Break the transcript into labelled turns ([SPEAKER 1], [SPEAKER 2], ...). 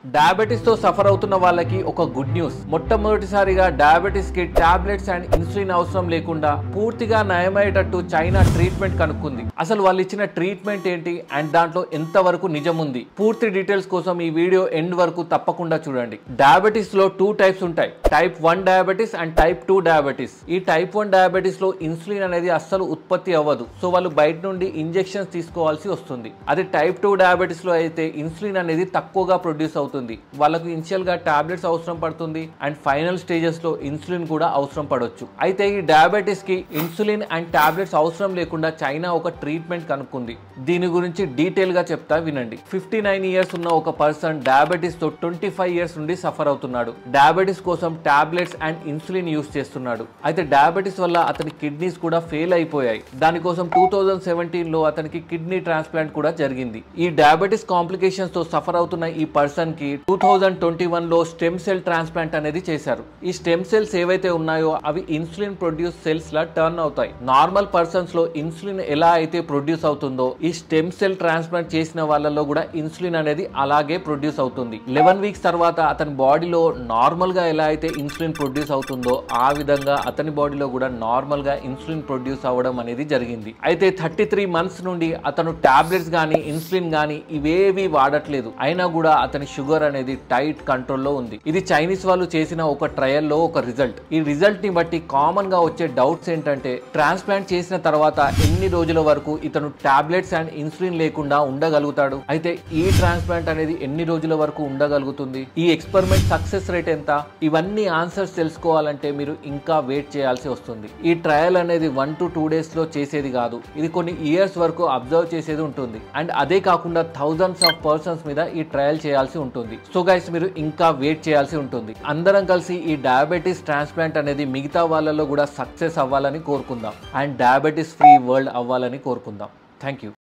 [SPEAKER 1] diabetes తో suffer అవుతున్న వాళ్ళకి ఒక గుడ్ న్యూస్ మొట్టమొదటిసారిగా డయాబెటీస్ కి టాబ్లెట్స్ అండ్ ఇన్సులిన్ అవసరం లేకుండా పూర్తిగా నయమయ్యేటట్టు చైనా ట్రీట్మెంట్ కనుక్కుంది అసలు వాళ్ళు ఇచ్చిన ట్రీట్మెంట్ ఏంటి అండ్ దాంట్లో ఎంత వరకు నిజం ఉంది పూర్తి డీటెయిల్స్ కోసం ఈ వీడియో ఎండ్ వరకు తప్పకుండా చూడండి డయాబెటీస్ లో టూ టైప్స్ ఉంటాయి type one diabetes and type two diabetes ఈ టైప్ వన్ డయాబెటీస్ లో ఇన్సులిన్ అనేది అస్సలు ఉత్పత్తి అవ్వదు సో వాళ్ళు బయట నుండి ఇంజెక్షన్స్ తీసుకోవాల్సి వస్తుంది అదే టైప్ టూ డయాబెటీస్ లో అయితే ఇన్సులిన్ అనేది తక్కువగా ప్రొడ్యూస్ అవుతుంది వాళ్ళకు ఇనిషియల్ గా టాబ్లెట్స్ అవసరం పడుతుంది అండ్ ఫైనల్ స్టేజెస్ లో ఇన్సులిన్ కూడా అవసరం పడవచ్చు అయితే ఈ డయాబెటీస్ కి ఇన్సులిన్ అండ్ టాబ్లెట్స్ అవసరం లేకుండా చైనా ఒక ట్రీట్మెంట్ కనుక్కుంది దీని గురించి డీటెయిల్ గా చెప్తా వినండి ఫిఫ్టీ నైన్ ఇయర్స్ ఉన్న ఒక పర్సన్ డయాబెటీస్ తో ట్వంటీ ఫైవ్ ఇయర్స్ నుండి సఫర్ అవుతున్నాడు డయాబెటీస్ కోసం టాబ్లెట్స్ అండ్ ఇన్సులిన్ యూస్ చేస్తున్నాడు అయితే డయాబెటీస్ వల్ల అతని కిడ్నీస్ కూడా ఫెయిల్ అయిపోయాయి దానికోసం టూ థౌజండ్ సెవెంటీన్ లో అతనికి కిడ్నీ ట్రాన్స్ప్లాంట్ కూడా జరిగింది ఈ డయాబెటీస్ కాంప్లికేషన్స్ తో సఫర్ అవుతున్న ఈ పర్సన్ కి టూ థౌజండ్ ట్వంటీ వన్ లో స్టెమ్ సెల్ ట్రాన్స్ప్లాంట్ అనేది చేశారు ఈ స్టెమ్ సెల్స్ ఏవైతే ఉన్నాయో అవి ఇన్సులిన్ ప్రొడ్యూస్ సెల్స్ లా టర్న్ అవుతాయి నార్మల్ పర్సన్స్ లో ఇన్సులిన్ ఎలా అయితే ప్రొడ్యూస్ అవుతుందో ఈ స్టెమ్ సెల్ ట్రాన్స్ప్లాంట్ చేసిన వాళ్ళలో కూడా ఇన్సులిన్ అనేది అలాగే ప్రొడ్యూస్ అవుతుంది లెవెన్ వీక్స్ తర్వాత అతని బాడీలో నార్మల్ గా ఎలా అయితే ఇన్సులిన్ ప్రొడ్యూస్ అవుతుందో ఆ విధంగా అతని బాడీలో కూడా నార్మల్ గా ఇన్సులిన్ ప్రొడ్యూస్ అవ్వడం అనేది జరిగింది అయితే థర్టీ త్రీ మంత్స్ నుండి అతను టాబ్లెట్స్ కానీ ఇన్సులిన్ కానీ ఇవేవి వాడట్లేదు అయినా కూడా అతని షుగర్ అనేది టైట్ కంట్రోల్లో ఉంది ఇది చైనీస్ వాళ్ళు చేసిన ఒక ట్రయల్ లో ఒక రిజల్ట్ ఈ రిజల్ట్ ని బట్టి కామన్ గా వచ్చే డౌట్స్ ఏంటంటే ట్రాన్స్ప్లాంట్ చేసిన తర్వాత ఎన్ని రోజుల వరకు ఇతను టాబ్లెట్స్ అండ్ ఇన్సులిన్ లేకుండా ఉండగలుగుతాడు అయితే ఈ ట్రాన్స్ప్లాంట్ అనేది ఎన్ని రోజుల వరకు ఉండగలుగుతుంది ఈ ఎక్స్పెరిమెంట్ సక్సెస్ రేట్ ఎంత ఇవన్నీ ఆన్సర్స్ తెలుసుకోవాలంటే మీరు ఇంకా వెయిట్ చేయాల్సి వస్తుంది ఈ ట్రయల్ అనేది వన్ టు టూ డేస్ లో చేసేది కాదు ఇది కొన్ని ఇయర్స్ వరకు అబ్జర్వ్ చేసేది ఉంటుంది అండ్ అదే కాకుండా థౌజండ్స్ ఆఫ్ పర్సన్స్ మీద ఈ ట్రయల్ చేయాల్సి ఉంటుంది సో గైస్ మీరు ఇంకా వెయిట్ చేయాల్సి ఉంటుంది అందరం కలిసి ఈ డయాబెటీస్ ట్రాన్స్ప్లాంట్ అనేది మిగతా వాళ్ళలో కూడా సక్సెస్ అవ్వాలని కోరుకుందాం అండ్ డయాబెటీస్ ఫ్రీ వరల్డ్ అవ్వాలని కోరుకుందాం థ్యాంక్ యూ